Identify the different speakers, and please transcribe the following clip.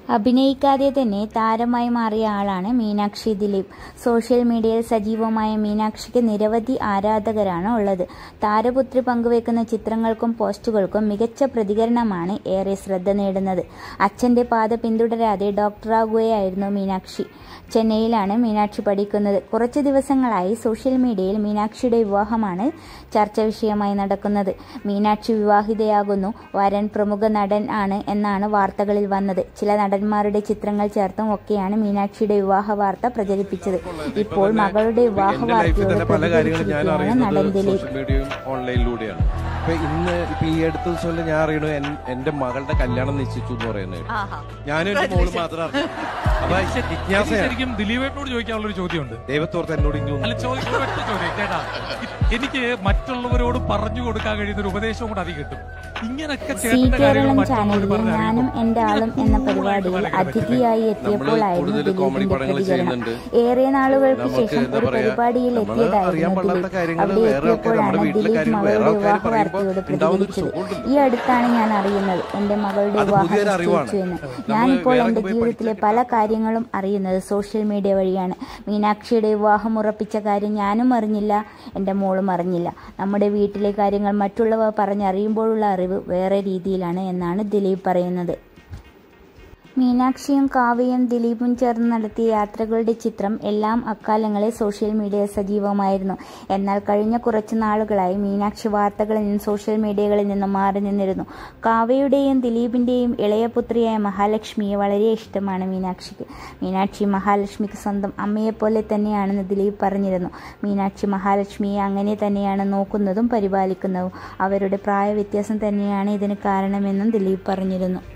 Speaker 1: അഭിനയിക്കാതെ തന്നെ താരമായി മാറിയ ആളാണ് മീനാക്ഷി ദിലീപ് സോഷ്യൽ മീഡിയയിൽ സജീവമായ മീനാക്ഷിക്ക് നിരവധി ആരാധകരാണ് ഉള്ളത് താരപുത്രി പങ്കുവെക്കുന്ന ചിത്രങ്ങൾക്കും പോസ്റ്റുകൾക്കും മികച്ച പ്രതികരണമാണ് ഏറെ ശ്രദ്ധ നേടുന്നത് അച്ഛന്റെ പാത പിന്തുടരാതെ ഡോക്ടറാകുകയായിരുന്നു മീനാക്ഷി ചെന്നൈയിലാണ് മീനാക്ഷി പഠിക്കുന്നത് കുറച്ച് ദിവസങ്ങളായി സോഷ്യൽ മീഡിയയിൽ മീനാക്ഷിയുടെ വിവാഹമാണ് ചർച്ച വിഷയമായി നടക്കുന്നത് മീനാക്ഷി വിവാഹിതയാകുന്നു വരൻ പ്രമുഖ നടൻ ആണ് എന്നാണ് വാർത്തകളിൽ വന്നത് ചില നടന്മാരുടെ ചിത്രങ്ങൾ ചേർത്തും ഒക്കെയാണ് മീനാക്ഷിയുടെ വിവാഹ വാർത്ത പ്രചരിപ്പിച്ചത് ഇപ്പോൾ മകളുടെ വിവാഹ
Speaker 2: എന്റെ ലൈഫിൽ
Speaker 1: വാർത്തയോട്
Speaker 2: തന്നെ പല കാര്യങ്ങളും ഞാൻ
Speaker 1: പ്രതികരിച്ചിരിക്കുകയാണ് നടൻ
Speaker 2: അറിയുന്നത്
Speaker 1: ദിലീപ്
Speaker 2: സോഷ്യൽ മീഡിയയും ഓൺലൈനിലൂടെയാണ് ഇപ്പൊ ഇന്ന് ഇപ്പൊ ഈ അടുത്ത ദിവസം ഞാൻ അറിയണു എൻ- എന്റെ മകളുടെ കല്യാണം നിശ്ചയിച്ചു എന്ന് പറയുന്നത്
Speaker 3: ആഹാ.
Speaker 2: ഞാനും എന്റെ മോള് മാത്രം അറിഞ്ഞു. അപ്പൊ
Speaker 4: എനിക്ക്
Speaker 2: ജിജ്ഞാസയാണ്
Speaker 4: ശരിക്കും ദിലീപേട്ടനോട് ചോദിക്കാനുള്ള ഒരു ചോദ്യമുണ്ട്
Speaker 2: ദൈവത്തോർത്ത് എന്നോട് ഇനി
Speaker 4: അല്ല
Speaker 2: ഒന്നും
Speaker 4: ചോദിക്കുന്ന ഒറ്റ ചോദ്യം കേട്ടാ എനിക്ക് മറ്റുള്ളവരോട് പറഞ്ഞു കൊടുക്കാൻ കഴിയുന്ന ഒരു ഉപദേശവും കൂടെ അതി കിട്ടും ഇങ്ങനൊക്കെ
Speaker 1: സി
Speaker 4: ചേട്ടന്റെ കാര്യങ്ങൾ
Speaker 1: കേരളം
Speaker 4: മറ്റുള്ളവരോട്
Speaker 1: ചാനലിൽ
Speaker 4: പറഞ്ഞ്
Speaker 1: ഞാനും
Speaker 4: അറിയിക്കും.
Speaker 1: എന്റെ ആളും എന്ന പരിപാടിയിൽ അതിഥിയായി എത്തിയപ്പോഴായിരുന്നു
Speaker 2: കൂടുതൽ കോമഡി
Speaker 1: ദിലീപിന്റെ
Speaker 2: പടങ്ങൾ
Speaker 1: പ്രതികരണം
Speaker 2: ചെയ്യുന്നുണ്ട്.
Speaker 1: ഏറെ നാളുകൾക്ക്
Speaker 2: നമുക്ക്
Speaker 1: ശേഷം
Speaker 2: എന്താ
Speaker 1: ഒരു
Speaker 2: പറയാ,
Speaker 1: പരിപാടിയിൽ
Speaker 2: നമ്മള് അറിയാൻ
Speaker 1: എത്തിയതായിരുന്നു
Speaker 2: പാടില്ലാത്ത
Speaker 1: ദിലീപ്
Speaker 2: കാര്യങ്ങള്
Speaker 1: അവിടെ
Speaker 2: വേറെ ആൾക്കാര്
Speaker 1: എത്തിയപ്പോഴാണ്
Speaker 2: നമ്മുടെ വീട്ടിലെ
Speaker 1: ദിലീപ്
Speaker 2: കാര്യങ്ങൾ
Speaker 1: മകളുടെ
Speaker 2: വേറെ
Speaker 1: വിവാഹ
Speaker 2: ആൾക്കാര്
Speaker 1: വാർത്തയോട്
Speaker 2: പറയുമ്പോൾ ഉണ്ടാവുന്ന ഒരു
Speaker 1: പ്രതികരിച്ചത്
Speaker 2: സുഖമുണ്ട്.
Speaker 1: ഈ അടുത്താണ് ഞാൻ അറിയുന്നത് എന്റെ മകളുടെ
Speaker 2: അത്
Speaker 1: വിവാഹം
Speaker 2: പുതിയൊരു അറിവാണ്.
Speaker 1: നിശ്ചയിച്ചു എന്ന്
Speaker 2: നമ്മള്
Speaker 1: ഞാനിപ്പോൾ
Speaker 2: വേറെ
Speaker 1: എന്റെ
Speaker 2: പോയി
Speaker 1: ജീവിതത്തിലെ പല കാര്യങ്ങളും അറിയുന്നത് സോഷ്യൽ മീഡിയ വഴിയാണ് മീനാക്ഷിയുടെ വിവാഹം ഉറപ്പിച്ച കാര്യം ഞാനും അറിഞ്ഞില്ല എൻ്റെ മോളും അറിഞ്ഞില്ല നമ്മുടെ വീട്ടിലെ കാര്യങ്ങൾ മറ്റുള്ളവർ പറഞ്ഞറിയുമ്പോഴുള്ള അറിവ് വേറെ രീതിയിലാണ് എന്നാണ് ദിലീപ് പറയുന്നത് മീനാക്ഷിയും കാവ്യയും ദിലീപും ചേർന്ന് നടത്തിയ യാത്രകളുടെ ചിത്രം എല്ലാം അക്കാലങ്ങളിൽ സോഷ്യൽ മീഡിയയിൽ സജീവമായിരുന്നു എന്നാൽ കഴിഞ്ഞ കുറച്ചു നാളുകളായി മീനാക്ഷി വാർത്തകളിൽ നിന്നും സോഷ്യൽ മീഡിയകളിൽ നിന്നും മാറി നിന്നിരുന്നു കാവ്യയുടെയും ദിലീപിന്റെയും ഇളയ പുത്രിയായ മഹാലക്ഷ്മിയെ വളരെ ഇഷ്ടമാണ് മീനാക്ഷിക്ക് മീനാക്ഷി മഹാലക്ഷ്മിക്ക് സ്വന്തം അമ്മയെപ്പോലെ തന്നെയാണെന്ന് ദിലീപ് പറഞ്ഞിരുന്നു മീനാക്ഷി മഹാലക്ഷ്മിയെ അങ്ങനെ തന്നെയാണ് നോക്കുന്നതും പരിപാലിക്കുന്നതും അവരുടെ പ്രായവ്യത്യാസം തന്നെയാണ് ഇതിന് കാരണമെന്നും ദിലീപ് പറഞ്ഞിരുന്നു